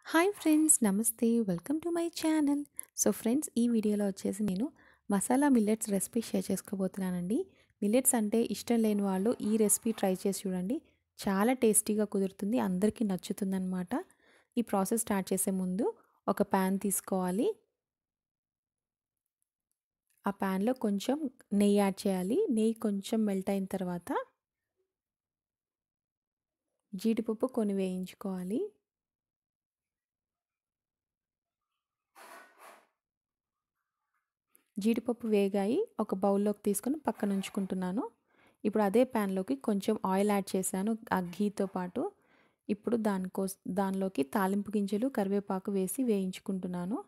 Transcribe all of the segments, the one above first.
hi friends నమస్తే welcome to my channel so friends ఈ వీడియోలో వచ్చేసి నేను మసాలా మిల్లెట్స్ రెసిపీ షేర్ చేసుకోబోతున్నానండి మిల్లెట్స్ అంటే ఇష్టం లేని వాళ్ళు ఈ రెసిపీ ట్రై చేసి చూడండి చాలా టేస్టీగా కుదురుతుంది అందరికీ నచ్చుతుందన్నమాట ఈ ప్రాసెస్ స్టార్ట్ చేసే ముందు ఒక ప్యాన్ తీసుకోవాలి ఆ ప్యాన్లో కొంచెం నెయ్యి యాడ్ చేయాలి నెయ్యి కొంచెం మెల్ట్ అయిన తర్వాత జీడిపప్పు కొన్ని వేయించుకోవాలి జీడిపప్పు వేగాయి ఒక బౌల్లోకి తీసుకొని పక్కన ఉంచుకుంటున్నాను ఇప్పుడు అదే ప్యాన్లోకి కొంచెం ఆయిల్ యాడ్ చేశాను ఆ ఘీతో పాటు ఇప్పుడు దానికో దానిలోకి తాలింపు గింజలు కరివేపాకు వేసి వేయించుకుంటున్నాను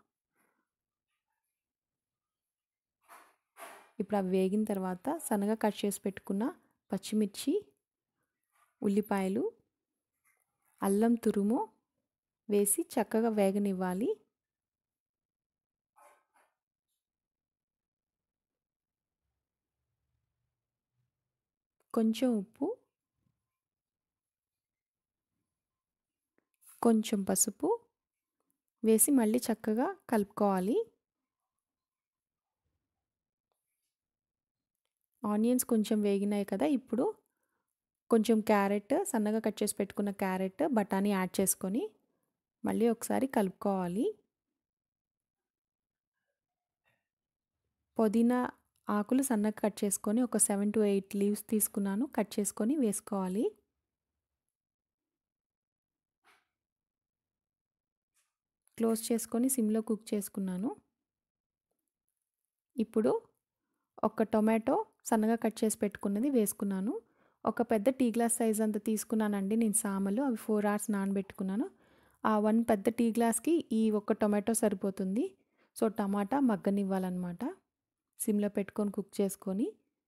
ఇప్పుడు అవి వేగిన తర్వాత సన్నగా కట్ చేసి పెట్టుకున్న పచ్చిమిర్చి ఉల్లిపాయలు అల్లం తురుము వేసి చక్కగా వేగనివ్వాలి కొంచెం ఉప్పు కొంచెం పసుపు వేసి మళ్ళీ చక్కగా కలుపుకోవాలి ఆనియన్స్ కొంచెం వేగినాయి కదా ఇప్పుడు కొంచెం క్యారెట్ సన్నగా కట్ చేసి పెట్టుకున్న క్యారెట్ బఠానీ యాడ్ చేసుకొని మళ్ళీ ఒకసారి కలుపుకోవాలి పుదీనా ఆకులు సన్నగా కట్ చేసుకొని ఒక సెవెన్ టు ఎయిట్ లీవ్స్ తీసుకున్నాను కట్ చేసుకొని వేసుకోవాలి క్లోజ్ చేసుకొని సిమ్లో కుక్ చేసుకున్నాను ఇప్పుడు ఒక టొమాటో సన్నగా కట్ చేసి పెట్టుకున్నది వేసుకున్నాను ఒక పెద్ద టీ గ్లాస్ సైజ్ అంత తీసుకున్నానండి నేను సామలు అవి ఫోర్ అవర్స్ నానబెట్టుకున్నాను ఆ వన్ పెద్ద టీ గ్లాస్కి ఈ ఒక్క టొమాటో సరిపోతుంది సో టమాటా మగ్గనివ్వాలన్నమాట సిమ్లో పెట్టుకొని కుక్ చేసుకొని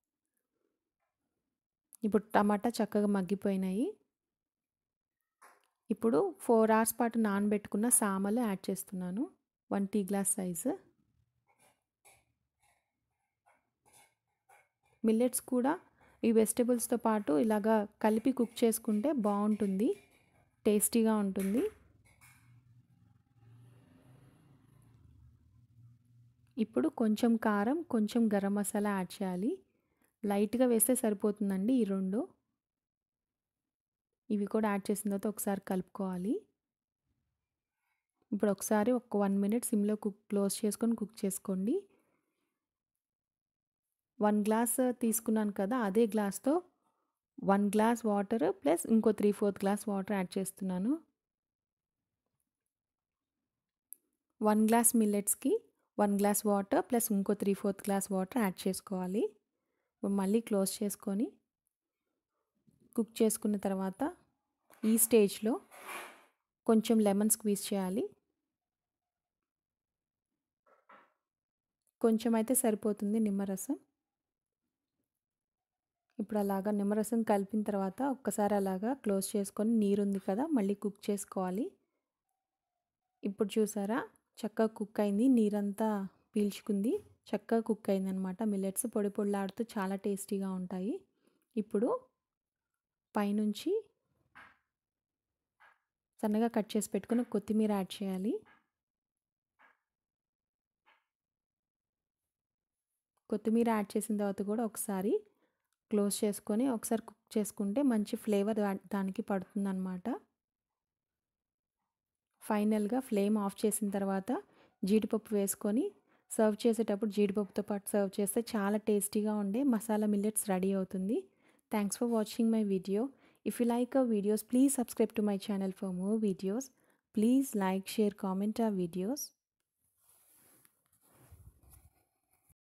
ఇప్పుడు టమాటా చక్కగా మగ్గిపోయినాయి ఇప్పుడు ఫోర్ అవర్స్ పాటు నానబెట్టుకున్న సామలు యాడ్ చేస్తున్నాను one tea glass size millets కూడా ఈ వెజిటబుల్స్తో పాటు ఇలాగా కలిపి కుక్ చేసుకుంటే బాగుంటుంది టేస్టీగా ఉంటుంది ఇప్పుడు కొంచెం కారం కొంచెం గరం మసాలా యాడ్ చేయాలి లైట్గా వేస్తే సరిపోతుందండి ఈ రెండు ఇవి కూడా యాడ్ చేసిన తర్వాత ఒకసారి కలుపుకోవాలి ఇప్పుడు ఒకసారి ఒక వన్ మినిట్ సిమ్లో కుక్ క్లోజ్ చేసుకొని కుక్ చేసుకోండి వన్ గ్లాస్ తీసుకున్నాను కదా అదే గ్లాస్తో వన్ గ్లాస్ వాటర్ ప్లస్ ఇంకో three fourth glass water add చేస్తున్నాను వన్ గ్లాస్ మిల్లెట్స్కి వన్ గ్లాస్ వాటర్ ప్లస్ ఇంకో three fourth glass water add చేసుకోవాలి మళ్ళీ క్లోజ్ చేసుకొని కుక్ చేసుకున్న తర్వాత ఈ స్టేజ్లో కొంచెం లెమన్ స్క్వీజ్ చేయాలి కొంచెం అయితే సరిపోతుంది నిమ్మరసం ఇప్పుడు అలాగా నిమ్మరసం కలిపిన తర్వాత ఒక్కసారి అలాగా క్లోజ్ చేసుకొని నీరు ఉంది కదా మళ్ళీ కుక్ చేసుకోవాలి ఇప్పుడు చూసారా చక్కగా కుక్ అయింది నీరంతా పీల్చుకుంది చక్కగా కుక్ అయిందనమాట మిల్లెట్స్ పొడి పొడిలాడుతూ చాలా టేస్టీగా ఉంటాయి ఇప్పుడు పైనుంచి సన్నగా కట్ చేసి పెట్టుకుని కొత్తిమీర యాడ్ చేయాలి కొత్తిమీర యాడ్ చేసిన తర్వాత కూడా ఒకసారి క్లోజ్ చేసుకొని ఒకసారి కుక్ చేసుకుంటే మంచి ఫ్లేవర్ దానికి పడుతుందన్నమాట ఫైనల్గా ఫ్లేమ్ ఆఫ్ చేసిన తర్వాత జీడిపప్పు వేసుకొని సర్వ్ చేసేటప్పుడు జీడిపప్పుతో పాటు సర్వ్ చేస్తే చాలా టేస్టీగా ఉండే మసాలా మిల్లెట్స్ రెడీ అవుతుంది thanks for watching my video if you like our videos please subscribe to my channel for more videos please like share comment our videos